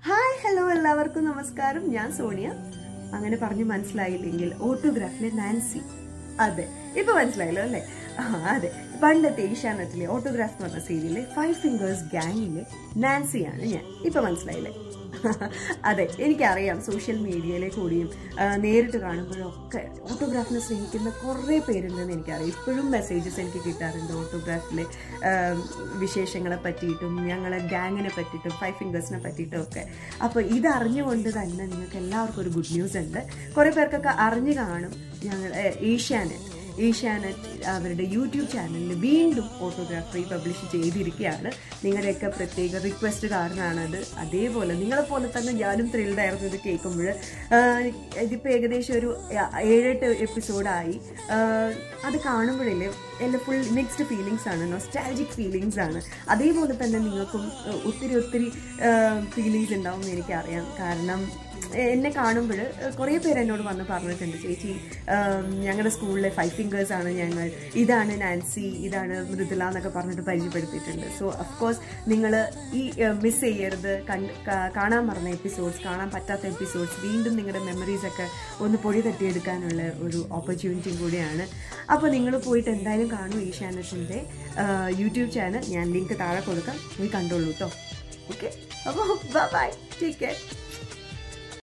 hi hello എല്ലാവർക്കും നമസ്കാരം ഞാൻ സോണിയ അങ്ങനെ പറഞ്ഞു മനസ്സിലായില്ലെങ്കിൽ ഓട്ടോഗ്രാഫിലെ നാൻസി അതെ ഇപ്പൊ മനസ്സിലായല്ലോ അല്ലേ ആ അതെ പണ്ടത്തെ ഏഷ്യാനെറ്റിലെ ഓട്ടോഗ്രാഫ് എന്ന് പറഞ്ഞ സീരിയലിലെ ഫൈവ് ഫിംഗേഴ്സ് ഗാങ്ങിലെ നാൻസിയാണ് ഞാൻ ഇപ്പൊ മനസ്സിലായില്ലേ അതെ എനിക്കറിയാം സോഷ്യൽ മീഡിയയിലെ കൂടിയും ആ, നേരിട്ട് കാണുമ്പോഴൊക്കെ ഓട്ടോഗ്രാഫിനെ സ്നേഹിക്കുന്ന കുറേ പേരുണ്ടെന്ന് എനിക്കറിയാം ഇപ്പോഴും മെസ്സേജസ് എനിക്ക് കിട്ടാറുണ്ട് ഓട്ടോഗ്രാഫിലെ വിശേഷങ്ങളെ പറ്റിയിട്ടും ഞങ്ങളെ ഗാങ്ങിനെ പറ്റിയിട്ടും ഫൈവ് ഫിംഗേഴ്സിനെ പറ്റിയിട്ടും ഒക്കെ അപ്പോൾ ഇത് അറിഞ്ഞുകൊണ്ട് തന്നെ നിങ്ങൾക്ക് എല്ലാവർക്കും ഒരു ഗുഡ് ന്യൂസ് ഉണ്ട് കുറേ പേർക്കൊക്കെ അറിഞ്ഞു കാണും ഞങ്ങൾ ഏഷ്യാനെറ്റ് ഏഷ്യാനെറ്റ് അവരുടെ യൂട്യൂബ് ചാനലിൽ വീണ്ടും ഫോട്ടോഗ്രാഫി പബ്ലിഷ് ചെയ്തിരിക്കുകയാണ് നിങ്ങളുടെയൊക്കെ പ്രത്യേക റിക്വസ്റ്റ് കാരണമാണത് അതേപോലെ നിങ്ങളെപ്പോലെ തന്നെ ഞാനും ത്രിൽഡ് ആയിരുന്നു ഇത് കേൾക്കുമ്പോൾ ഇതിപ്പോൾ ഏകദേശം ഒരു ഏ- ഏഴെട്ട് എപ്പിസോഡായി അത് കാണുമ്പോഴില്ലേ എല്ലാം ഫുൾ മിക്സ്ഡ് ഫീലിങ്സ് ആണ് നൊസ്റ്റാലജിക് ഫീലിങ്സ് ആണ് അതേപോലെ തന്നെ നിങ്ങൾക്കും ഏഹ്, ഒത്തിരി ഒത്തിരി ഫീലിങ്സ് ഉണ്ടാവും എന്ന് എനിക്കറിയാം കാരണം എന്നെ കാണുമ്പോൾ കുറേ പേര് എന്നോട് വന്ന് പറഞ്ഞിട്ടുണ്ട് ചേച്ചി ആം, ഞങ്ങളുടെ സ്കൂളിലെ ഫൈവ് ഫിംഗേഴ്സ് ആണ് ഞങ്ങൾ ഇതാണ് നാൻസി ഇതാണ് മൃദുല എന്നൊക്കെ പറഞ്ഞിട്ട് പരിചയപ്പെടുത്തിയിട്ടുണ്ട് സോ അഫ്കോഴ്സ് നിങ്ങൾ ഈ മിസ് ചെയ്യരുത് കണ്ട് കാ- കാണാൻ മറന്ന എപ്പിസോഡ്സ് കാണാൻ പറ്റാത്ത എപ്പിസോഡ്സ് വീണ്ടും നിങ്ങളുടെ മെമ്മറീസ് ഒക്കെ ഒന്ന് പൊടി തട്ടിയെടുക്കാനുള്ള ഒരു ഓപ്പർച്യൂണിറ്റിയും കൂടിയാണ് അപ്പോൾ നിങ്ങൾ പോയിട്ട് എന്തായാലും കാണൂ ഏഷ്യാനെറ്റിൻ്റെ യൂട്യൂബ് ചാനൽ ഞാൻ ലിങ്ക് താഴെ കൊടുക്കാം പോയി കണ്ടോളൂ കേട്ടോ ഓക്കെ അപ്പോൾ ബൈ ടേക്ക് കെയർ